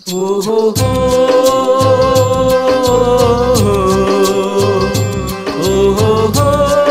ஓஹோ ஓஹோ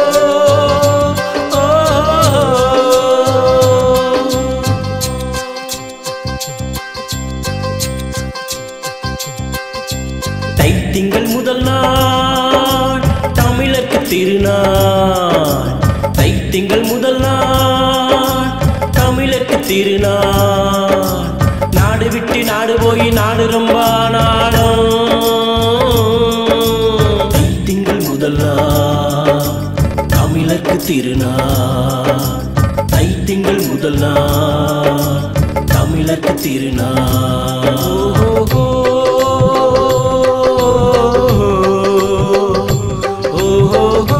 தைத்திங்கள் முதல் நாள் தமிழருக்கு திருநாள் தைத்திங்கள் முதல் நாள் தமிழருக்கு திருநாள் நாடு விட்டு நாடு போய் நாடு ரொம்ப நாளும் தைத்திங்கள் முதல் நாள் தமிழருக்கு திருநாள் தைத்திங்கள் முதல் நாள் தமிழருக்கு திருநாள் ஓஹோ ஓஹோ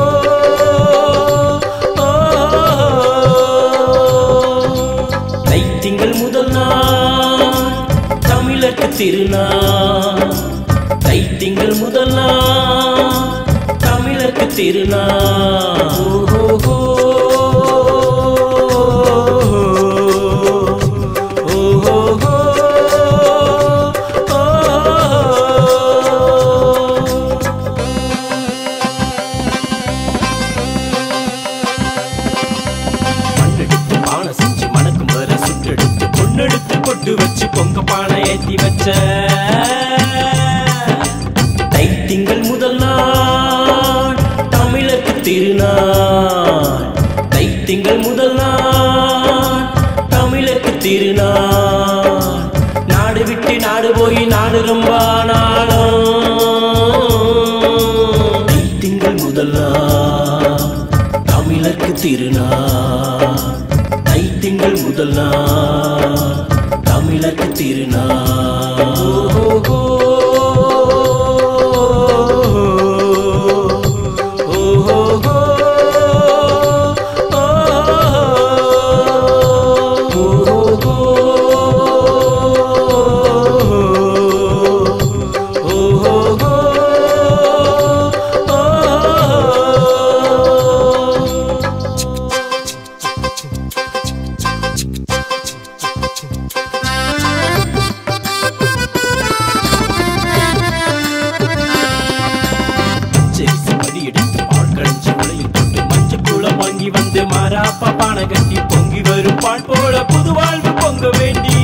தைத்திங்கள் முதல் நாள் தமிழருக்கு திருநாள் தைத்திங்கள் முதல் நாள் தமிழருக்கு திருநாள் ஓஹோ ஓஹோ மண்ணெடுத்து பானை செஞ்சு மணக்கும் வர சுற்றெடுத்து பொண்ணெடுத்து பொட்டு வச்சு பொங்க பானை ஏத்தி வச்ச தைத்திங்கள் முதல் நாள் தமிழருக்கு திருநாள் தைத்திங்கள் முதல் நாள் தமிழருக்கு திருநாள் நாடு விட்டு நாடு போய் நாடு ரொம்ப நாளும் தைத்திங்கள் முதல் நாள் தமிழருக்கு திருநாள் தைத்திங்கள் முதல் நாள் தமிழருக்கு திருநாள் ஓஹோ ஓஹோ பச்சரிசி மடி எடுத்து பால் கழிச்சு உலையில் போட்டு மஞ்சள் குளம் வாங்கி வந்து மாறாப்பா பானை கட்டி பொங்கி வரும் பால் போல புது வாழ்வு பொங்க வேண்டி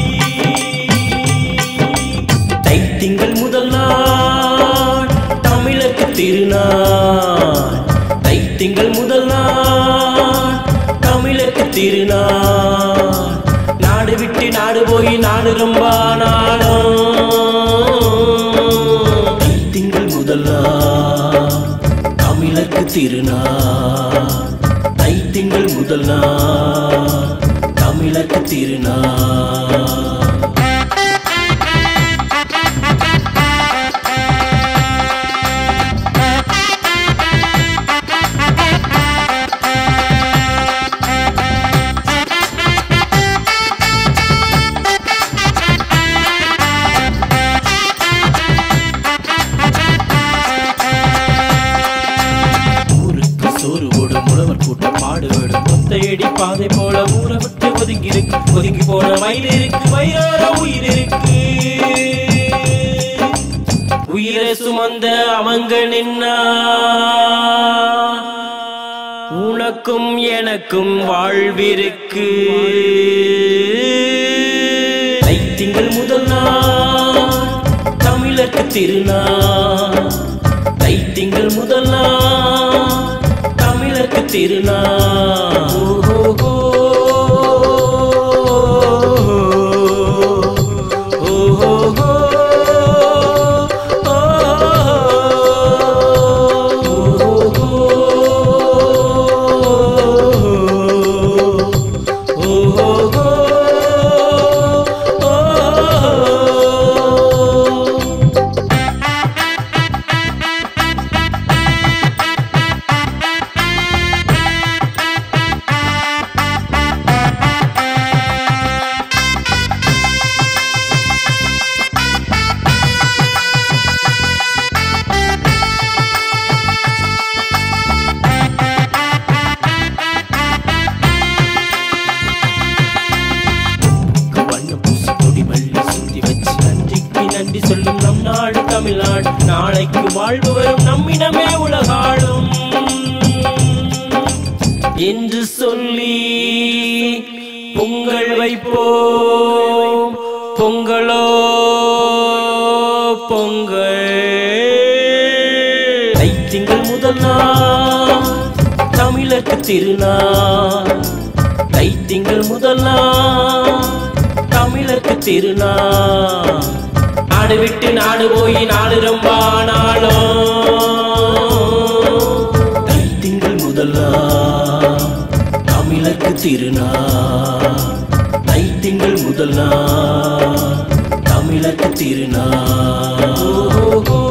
தைத்திங்கள் முதல் நாள் தமிழருக்கு திருநாள் தைத்திங்கள் முதல் நாள் தமிழருக்கு திருநாள் நாடு விட்டு நாடு போய் நாடு ரொம்ப நாளும் தைத்திங்கள் முதல் நாள் தமிழருக்கு திருநாள் தைத்திங்கள் முதல் நாள் தமிழருக்கு திருநாள் ஊருக்கு சோறு ஓடும் உழவர் கூட்டம் பாடுபடும் முத்தையடி பாதை போல ஊரை விட்டு ஒதுங்கி இருக்கு ஒதுங்கி போன மயில் இருக்கு வயிறோர உயிர் இருக்கு உயிரை சுமந்த அவங்க நின்னா உனக்கும் எனக்கும் வாழ்விருக்கு தைத்திங்கள் முதல் நாள் தமிழருக்கு திருநாள் தைத்திங்கள் முதல் நாள் தமிழருக்கு திருநாள் ஓஹோ ஓஹோ நாள் நாளைக்கு வாழ்வு வரும் நம்மிடமே உலகாளும் என்று சொல்லி பொங்கல் வைப்போம் பொங்கலோ பொங்கல் தைத்திங்கள் முதல் நாள் தமிழருக்கு திருநாள் தைத்திங்கள் முதல் நாள் தமிழருக்கு திருநாள் நாடு விட்டு நாடு போய் நாடு ரொம்ப ஆனாலும் தைத்திங்கள் முதல் நாள் தமிழருக்கு திருநாள் தைத்திங்கள் முதல் நாள் தமிழருக்கு திருநாள்